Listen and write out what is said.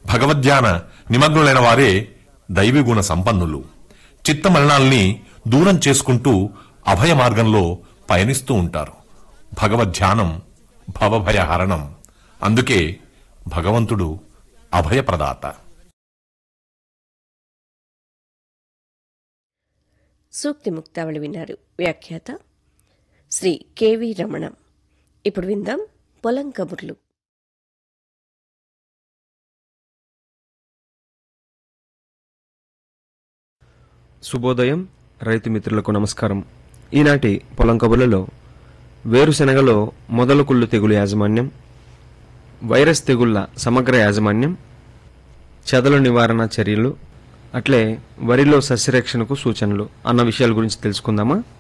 భగవద్ధ్యాన నిమగ్నులైన వారే దైవగుణ సంపన్నులు చిత్త మలినాల్ని దూరం చేసుకుంటూ అభయ మార్గంలో పయనిస్తూ ఉంటారు భగవద్ధ్యానం భవభయహరణం అందుకే భగవంతుడు అభయప్రదాత సూక్తి ముక్తావళి విన్నారు వ్యాఖ్యాత శ్రీ కెవి రమణం ఇప్పుడు విందాం పొలం కబుర్లు శుభోదయం రైతు మిత్రులకు నమస్కారం ఈనాటి పొలం కబుర్లలో వేరుశెనగలో మొదలు కుళ్ళు తెగులు యాజమాన్యం వైరస్ తెగుళ్ల సమగ్ర యాజమాన్యం చెదల నివారణ చర్యలు అట్లే వరిలో సస్యరక్షణకు సూచనలు అన్న విషయాల గురించి తెలుసుకుందామా